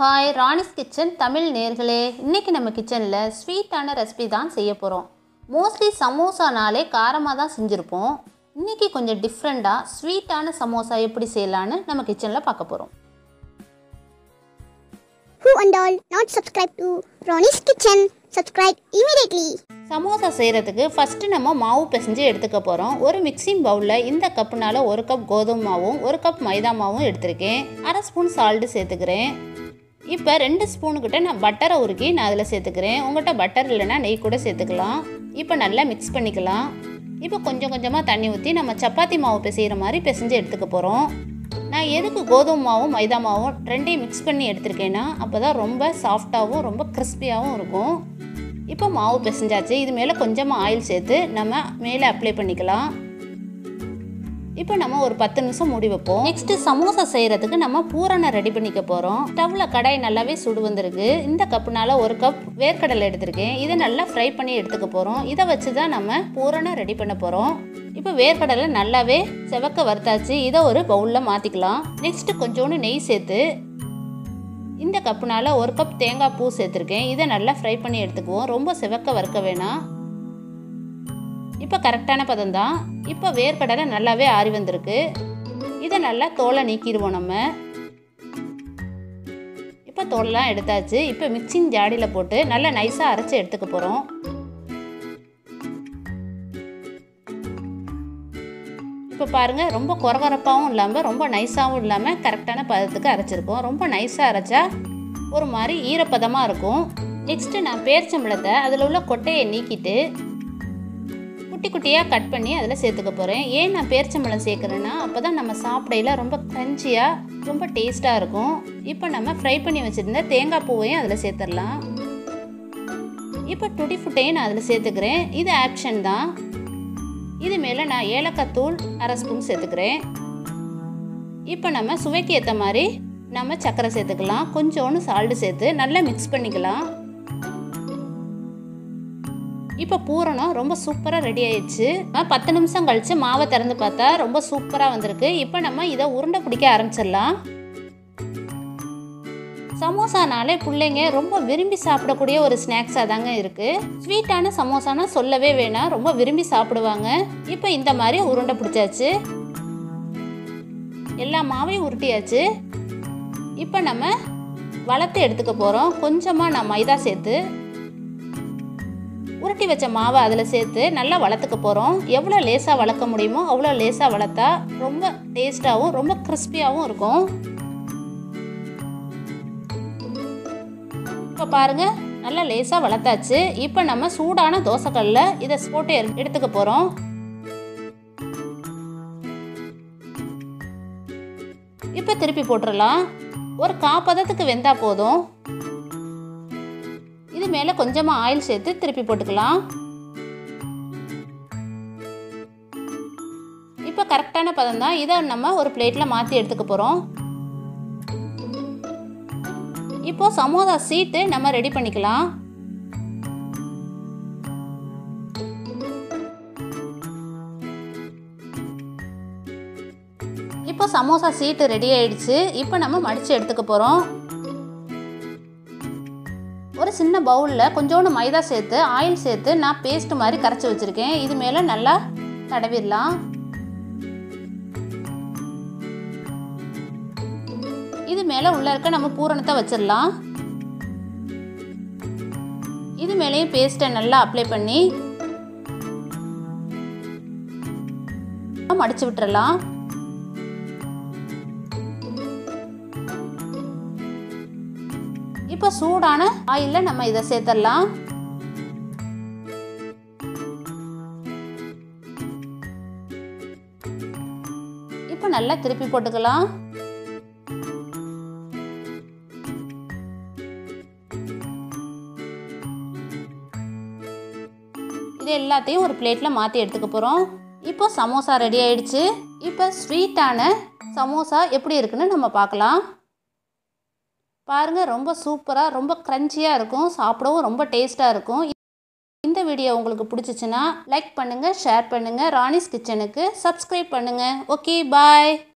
Hi Rani's kitchen Tamil நேர்களே இன்றைக்கி நம்ம கிச்சனில் ஸ்வீட்டான ரெசிபி தான் செய்ய போகிறோம் மோஸ்ட்லி சமோசானாலே காரமாக தான் செஞ்சுருப்போம் இன்றைக்கி கொஞ்சம் டிஃப்ரெண்ட்டாக ஸ்வீட்டான சமோசா எப்படி செய்யலான்னு நம்ம கிச்சனில் பார்க்க போகிறோம் Who and all not subscribe to Ronnie's Kitchen? Subscribe immediately. Samosa செய்கிறதுக்கு ஃபஸ்ட்டு நம்ம மாவு பிசைஞ்சு எடுத்துக்க போகிறோம் ஒரு மிக்சிங் பவுலில் இந்த கப்புனால ஒரு கப் கோதுமை மாவும் ஒரு கப் மைதா மாவும் எடுத்திருக்கேன் அரை ஸ்பூன் சால்ட்டு சேர்த்துக்கிறேன் இப்போ ரெண்டு ஸ்பூனுக்கிட்ட நான் பட்டரை உருக்கி நான் அதில் சேர்த்துக்கிறேன் உங்கள்கிட்ட பட்டர் இல்லைன்னா நெய் கூட சேர்த்துக்கலாம் இப்போ நல்லா மிக்ஸ் பண்ணிக்கலாம் இப்போ கொஞ்சம் கொஞ்சமாக தண்ணி ஊற்றி நம்ம சப்பாத்தி மாவு பிசைகிற மாதிரி பிசைஞ்சு எடுத்துக்க போகிறோம் நான் எதுக்கு கோதுமை மாவும் மைதா மாவும் ரெண்டையும் மிக்ஸ் பண்ணி எடுத்திருக்கேன்னா அப்போ தான் ரொம்ப சாஃப்டாகவும் ரொம்ப கிறிஸ்பியாகவும் இருக்கும் இப்போ மாவு பிசைஞ்சாச்சு இது மேலே கொஞ்சமாக ஆயில் சேர்த்து நம்ம மேலே அப்ளை பண்ணிக்கலாம் இப்போ நம்ம ஒரு பத்து நிமிஷம் மூடி வைப்போம் நெக்ஸ்ட்டு சமோசா செய்கிறதுக்கு நம்ம பூரணம் ரெடி பண்ணிக்க போகிறோம் ஸ்டவ்வில் கடாய் நல்லாவே சுடு வந்திருக்கு இந்த கப்புனால ஒரு கப் வேர்க்கடலை எடுத்திருக்கேன் இதை நல்லா ஃப்ரை பண்ணி எடுத்துக்க போகிறோம் இதை வச்சு தான் நம்ம பூரணம் ரெடி பண்ண போகிறோம் இப்போ வேர்க்கடலை நல்லாவே செவக்க வறுத்தாச்சு இதை ஒரு பவுலில் மாற்றிக்கலாம் நெக்ஸ்ட்டு கொஞ்சோண்டு நெய் சேர்த்து இந்த கப்புனால ஒரு கப் தேங்காய் பூ சேர்த்துருக்கேன் இதை நல்லா ஃப்ரை பண்ணி எடுத்துக்குவோம் ரொம்ப செவக்க வறுக்க வேணாம் இப்போ கரெக்டான பதம் தான் இப்போ வேர்க்கடலை நல்லாவே ஆறி வந்திருக்கு இதை நல்லா தோலை நீக்கிடுவோம் நம்ம இப்போ தோலெலாம் எடுத்தாச்சு இப்போ மிக்சிங் ஜாடியில் போட்டு நல்லா நைஸாக அரைச்சி எடுத்துக்க போகிறோம் இப்போ பாருங்கள் ரொம்ப குறவரப்பாகவும் இல்லாமல் ரொம்ப நைஸாகவும் இல்லாமல் கரெக்டான பதத்துக்கு அரைச்சிருக்கோம் ரொம்ப நைஸாக அரைச்சா ஒரு மாதிரி ஈரப்பதமாக இருக்கும் நெக்ஸ்ட்டு நான் பேரிச்சம்பழத்தை அதில் உள்ள கொட்டையை நீக்கிட்டு குட்டி குட்டியாக கட் பண்ணி அதில் சேர்த்துக்க போகிறேன் ஏன் நான் பேரிச்சம்பழம் சேர்க்குறேன்னா அப்போ தான் நம்ம சாப்பிடையில ரொம்ப க்ரன்ச்சியாக ரொம்ப டேஸ்ட்டாக இருக்கும் இப்போ நம்ம ஃப்ரை பண்ணி வச்சுருந்த தேங்காய் பூவையும் அதில் சேர்த்துடலாம் இப்போ டுடி ஃபுட்டையும் நான் அதில் சேர்த்துக்கிறேன் இது ஆப்ஷன் தான் இது மேலே நான் ஏலக்காய் தூள் அரை ஸ்பூன் சேர்த்துக்கிறேன் இப்போ நம்ம சுவைக்கு ஏற்ற மாதிரி நம்ம சர்க்கரை சேர்த்துக்கலாம் கொஞ்சோண்டு சால்ட்டு சேர்த்து நல்லா மிக்ஸ் பண்ணிக்கலாம் இப்போ பூரணம் ரொம்ப சூப்பராக ரெடி ஆயிடுச்சு பத்து நிமிஷம் கழித்து மாவை திறந்து பார்த்தா ரொம்ப சூப்பராக வந்திருக்கு இப்போ நம்ம இதை உருண்டை பிடிக்க ஆரம்பிச்சிடலாம் சமோசானாலே பிள்ளைங்க ரொம்ப விரும்பி சாப்பிடக்கூடிய ஒரு ஸ்நாக்ஸாக தாங்க இருக்குது ஸ்வீட்டான சமோசானா சொல்லவே வேணாம் ரொம்ப விரும்பி சாப்பிடுவாங்க இப்போ இந்த மாதிரி உருண்டை பிடிச்சாச்சு எல்லா மாவையும் உருட்டியாச்சு இப்போ நம்ம வளர்த்து எடுத்துக்க போகிறோம் கொஞ்சமாக நான் மைதா சேர்த்து உருட்டி வச்ச மாவை அதில் சேர்த்து நல்லா வளர்த்துக்க போகிறோம் எவ்வளோ லேசாக வளர்க்க முடியுமோ அவ்வளோ லேசாக வளர்த்தா ரொம்ப டேஸ்ட்டாகவும் ரொம்ப கிறிஸ்பியாகவும் இருக்கும் இப்போ பாருங்கள் நல்லா லேசாக வளர்த்தாச்சு இப்போ நம்ம சூடான தோசைக்கல்ல இதை போட்டு எடுத்துக்க போகிறோம் இப்போ திருப்பி போட்டுடலாம் ஒரு காப்பதத்துக்கு வெந்தா போதும் இது மேலே கொஞ்சமாக ஆயில் சேர்த்து திருப்பி போட்டுக்கலாம் இப்போ கரெக்டான பதம் தான் இதை நம்ம ஒரு பிளேட்டில் மாற்றி எடுத்துக்க போகிறோம் இப்போ சமோசா சீட்டு நம்ம ரெடி பண்ணிக்கலாம் இப்போ சமோசா சீட்டு ரெடி ஆயிடுச்சு இப்போ நம்ம மடித்து எடுத்துக்க போகிறோம் ஒரு சின்ன பவுலில் கொஞ்சோண்டு மைதா சேர்த்து ஆயில் சேர்த்து நான் பேஸ்ட் மாதிரி கரைச்சி வச்சுருக்கேன் இது மேலே நல்லா தடவிடலாம் இது மேலே உள்ள இருக்க நம்ம பூரணத்தை வச்சிடலாம் இது மேலேயும் பேஸ்ட்டை நல்லா அப்ளை பண்ணி மடிச்சு விட்டுறலாம் இப்போ சூடான ஆயிலில் நம்ம இதை சேர்த்துடலாம் இப்போ நல்லா திருப்பி போட்டுக்கலாம் இது எல்லாத்தையும் ஒரு பிளேட்டில் மாற்றி எடுத்துக்க போகிறோம் இப்போ சமோசா ரெடி ஆயிடுச்சு இப்போ ஸ்வீட்டான சமோசா எப்படி இருக்குன்னு நம்ம பார்க்கலாம் பாருங்கள் ரொம்ப சூப்பராக ரொம்ப க்ரன்ச்சியாக இருக்கும் சாப்பிடவும் ரொம்ப டேஸ்ட்டாக இருக்கும் இந்த வீடியோ உங்களுக்கு பிடிச்சிச்சின்னா லைக் பண்ணுங்கள் ஷேர் பண்ணுங்கள் ராணிஸ் கிச்சனுக்கு சப்ஸ்கிரைப் பண்ணுங்கள் ஓகே பாய்